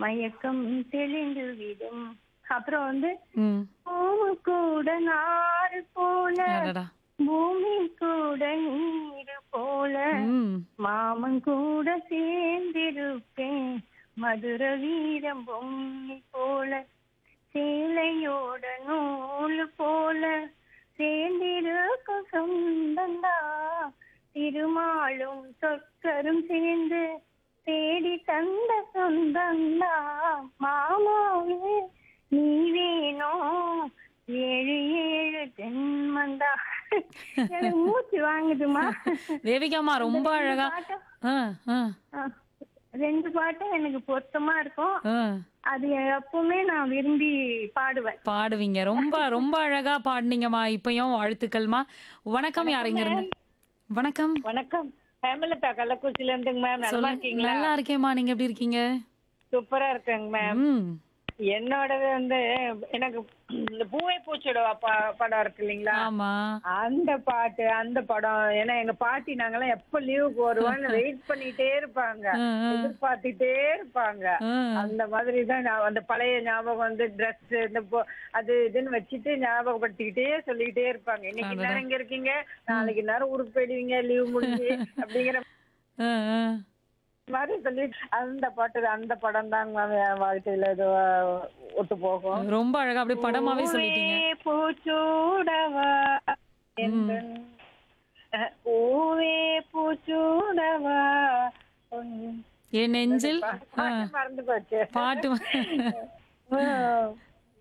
மயக்கம் தெளிந்து விடும் அப்புறம் வந்து ம் பூவு கூட நாறு போல அடடா பூமி கூட நீரு போல ம் மாமன் கூட சேர்ந்திருப்பேன் மதுர வீரம் பொம்மி போல சேலையோட நூல் போல சேர்ந்திருக்கும் சொந்தந்தா திருமாலும் சொற்கரும் சேர்ந்து தேடி தந்த சொந்தந்தா மாமாவே நீ வேணும் ஏழு ஏழு தென்மந்தா எனக்கு மூச்சு வாங்குதுமா தேவிகாமா ரொம்ப அழகா பாட்டு ஆ ஆ ஆ, ரெண்டு பாட்டும் எனக்கு பொருத்தமா இருக்கும் ஆ அது எப்பவுமே நான் விரும்பி பாடுவேன் பாடுவீங்க ரொம்ப ரொம்ப அழகா பாடுனீங்கம்மா இப்பயும் வாழ்த்துக்கள்மா வணக்கம் யாருங்க இருந்து வணக்கம் வணக்கம் ஹேமலதா கள்ளக்குறிச்சில இருந்துங்க மேம் நல்லா சொல்லுங்க இருக்கீங்களா நல்லா இருக்கேம்மா நீங்க எப்படி இருக்கீங்க சூப்பரா இருக்கேங்க மேம் ம் என்னோடது வந்து எனக்கு இந்த பூவை பூச்சோட ப- படம் இருக்கு இல்லைங்களா ஆமா அந்த பாட்டு அந்த படம் ஏன்னா எங்க பாட்டி நாங்கெல்லாம் எப்ப லீவுக்கு வருவான்னு வெயிட் பண்ணிட்டே இருப்பாங்க ஆ, ஆ. எதிர்பார்த்துட்டே இருப்பாங்க ஆ. அந்த மாதிரி தான் நான் அந்த பழைய ஞாபகம் வந்து ட்ரெஸ் இந்த பொ- அது இதுன்னு வச்சுட்டு ஞாபகப்படுத்திக்கிட்டே சொல்லிக்கிட்டே இருப்பாங்க இன்னைக்கு அடடா. நேரம் இங்க இருக்கீங்க நாளைக்கு நேரம் ஊருக்கு போயிடுவீங்க லீவ் முடிஞ்சு அப்படிங்கிற ஆ, ஆ. மாதிரி சொல்லி அந்த பாட்டு அந்த படம் தாங்க மேம் என் வாழ்க்கையில இது அஹ், ஒத்து போகும் ரொம்ப அழகா அப்படியே படமாவே சொல்லிட்டீங்க பூவே பூச்சூடவா எந்தன் அஹ், பூவே பூச்சூடவா உன் என் நெஞ்சில் ஆ, பாட்டு மறந்து போச்சு பாட்டு அஹ்,